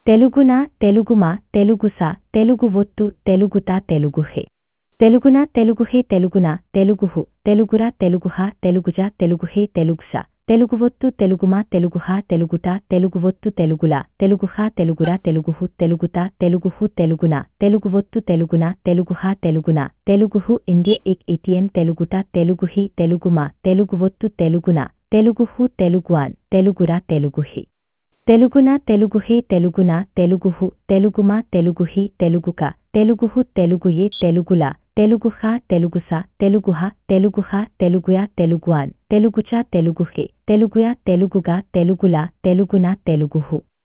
తెలుగున తెలుగుమా తెలుగుస తెలుగు ఒత్తు తెలుగుత తెలుగుహే తెలుగున తెలుగుహే తెలుగున తెలుగుహు తెలుగుర తెలుగుహ తెలుగుజ తెలుగుహే తెలుగుస తెలుగు ఒత్తు తెలుగుమా తెలుగుహ తెలుగుట తెలుగు ఒత్తు తెలుగుల తెలుగుహ తెలుగుర తెలుగుహు తెలుగుత తెలుగుహు తెలుగున తెలుగు ఒత్తు తెలుగున తెలుగుహ తెలుగున తెలుగుహు ఇండియ ఇక్ ఇటియన్ తెలుగుట తెలుగుహి తెలుగుమా తెలుగు ఒత్తు తెలుగున తెలుగుహు తెలుగువాన్ తెలుగుర తెలుగుహి తెలుగున తెలుగుహే తెలుగున తెలుగుహు తెలుగుమా తెలుగుహి తెలుగుక తెలుగుహు తెలుగుయే తెలుగుల తెలుగుహ తెలుగుస తెలుగుహ తెలుగుహ తెలుగుయ తెలుగువాన్ తెలుగుచ తెలుగుహే తెలుగుయ తెలుగుగా తెలుగుల తెలుగున తెలుగుహు